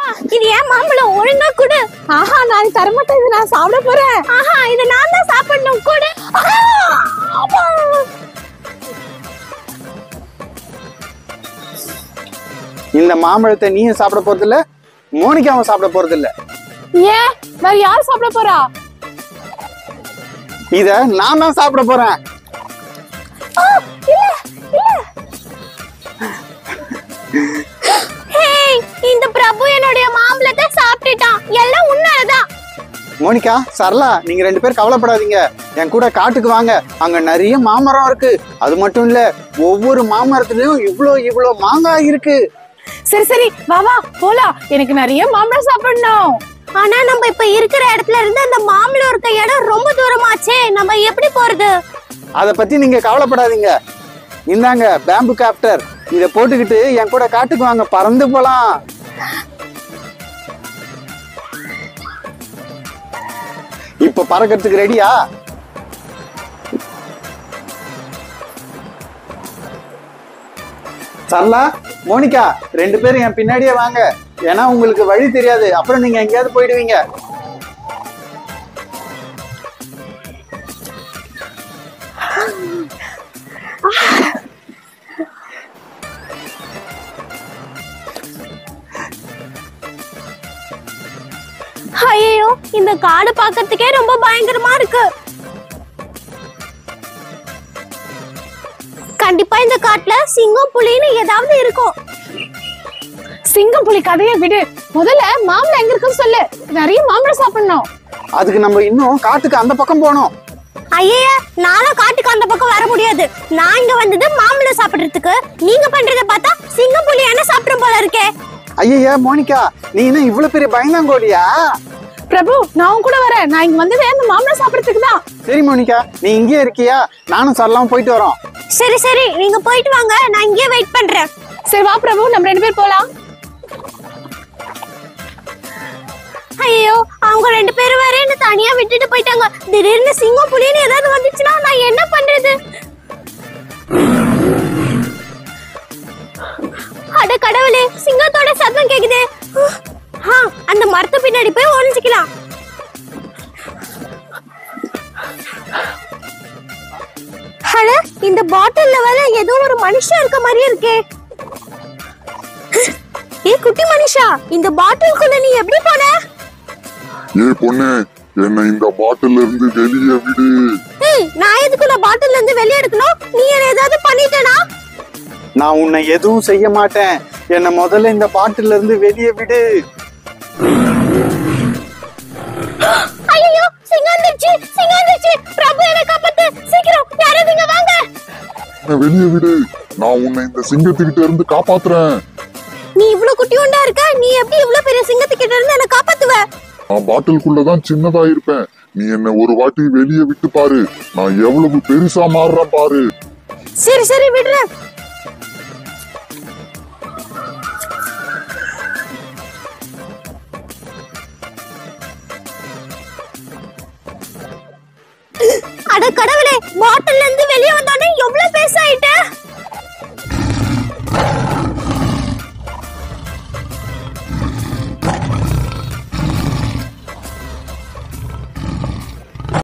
இது ஏன் மாம்பழம் ஒழுங்கா கொடு ஆஹா நான் தரமாட்டேன் இது நான் சாப்பிட போறேன் ஆஹா இது நான் தான் சாப்பிடணும் கொடு இந்த மாம்பழத்தை நீயும் சாப்பிட போறது இல்ல மோனிகாவும் சாப்பிட போறது இல்ல ஏன் வேற யார் சாப்பிட போறா இத நான் தான் சாப்பிட போறேன் ஹேய் இந்த பிரபு என்னுடைய மாம்பழத்தை சாப்பிட்டுட்டான் எல்லாம் உன்னாலதான் மோனிகா சரளா நீங்க ரெண்டு பேரும் கவலைப்படாதீங்க என் கூட காட்டுக்கு வாங்க அங்க நிறைய மாமரம் இருக்கு அது மட்டும் இல்ல ஒவ்வொரு மாமரத்துலயும் இவ்ளோ இவ்ளோ மாங்காய் இருக்கு சரி சரி வா வா போலாம் எனக்கு நிறைய மாம்பழம் சாப்பிடணும் ஆனா நம்ம இப்ப இருக்கிற இடத்துல இருந்து அந்த மாம்பழம் இருக்க இடம் ரொம்ப தூரமாச்சே நம்ம எப்படி போறது அத பத்தி நீங்க கவலைப்படாதீங்க இந்தாங்க பேம்பு காப்டர் இத போட்டுக்கிட்டு என் கூட காட்டுக்கு வாங்க பறந்து போலாம் இப்ப பறக்கிறதுக்கு ரெடியா சரளா மோனிகா ரெண்டு பேரும் என் பின்னாடியே வாங்க ஏன்னா உங்களுக்கு வழி தெரியாது அப்புறம் நீங்க எங்கேயாவது போயிடுவீங்க ஐயோ இந்த காடு பார்க்கிறதுக்கே ரொம்ப பயங்கரமா இருக்கு கண்டிப்பா இந்த காட்டுல சிங்கம் புலின்னு ஏதாவது இருக்கும் சிங்கம் புலி கதையை விடு முதல்ல மாம்பழம் எங்க இருக்குன்னு சொல்லு நிறைய மாம்பழம் சாப்பிடணும் அதுக்கு நம்ம இன்னும் காட்டுக்கு அந்த பக்கம் போனோம் ஐய நானும் காட்டுக்கு அந்த பக்கம் வர முடியாது நான் இங்க வந்தது மாம்பழம் சாப்பிடுறதுக்கு நீங்க பண்றத பார்த்தா சிங்கம் புலி என்ன சாப்பிடும் போல இருக்கே ஐயா மோனிகா நீ என்ன இவ்வளவு பெரிய பயந்தாங்கோலியா பிரபு நான் உன் கூட வரேன் நான் இங்க வந்ததே அந்த மாம்பழம் சாப்பிடறதுக்கு தான் சரி மோனிகா நீ இங்கேயே இருக்கியா நானும் சரளாவும் போயிட்டு வரோம் சரி சரி நீங்க போயிட்டு வாங்க நான் இங்கேயே வெயிட் பண்றேன் சரி வா பிரபு நம்ம ரெண்டு பேர் போலாம் ஐயோ அவங்க ரெண்டு பேரும் வேற என்ன தனியா விட்டுட்டு போயிட்டாங்க திடீர்னு சிங்கம் புலின்னு ஏதாவது வந்துச்சுன்னா நான் என்ன பண்றது அட கடவுளே சிங்கத்தோட சத்தம் கேக்குது ஆ, அந்த மரத்து பின்னாடி போய் ஒளிஞ்சுக்கலாம் அட இந்த பாட்டில்ல வேற ஏதோ ஒரு மனுஷன் இருக்க மாதிரியே இருக்கே ஏ குட்டி மனுஷா இந்த பாட்டிலுக்குள்ள நீ எப்படி போன ஏ பொண்ணு என்னை இந்த பாட்டில் இருந்து வெளியே விடு ஏய் நான் எதுக்குள்ள பாட்டில்ல இருந்து வெளிய எடுக்கணும் நீ என்ன ஏதாவது பண்ணிட்டனா நான் உன்னை எதுவும் செய்ய மாட்டேன் என்னை முதல்ல இந்த பாட்டில இருந்து வெளியே விடு ஐயோ சிங்கம் வந்துருச்சு சிங்கம் வந்துருச்சு பிரபு என்ன காப்பாத்து சீக்கிரம் யாராவது இங்க வாங்க என்னை வெளியே விடு நான் உன்னை இந்த சிங்கத்துக்கிட்ட இருந்து காப்பாத்துறேன் நீ இவ்ளோ குட்டியோண்டா இருக்க நீ எப்படி இவ்ளோ பெரிய சிங்கத்துக்கிட்ட இருந்து என்ன காப்பாத்துவ நான் பாட்டிலுக்குள்ளதான் சின்னதா இருப்பேன் நீ என்ன ஒரு வாட்டி வெளியே விட்டு பாரு நான் எவ்வளவு பெருசா மாறுறேன் பாரு சரி சரி விடுறேன் அட கடவுளே பாட்டில்ல இருந்து வெளிய வந்தோடனே எவ்வளவு பெருசாயிட்ட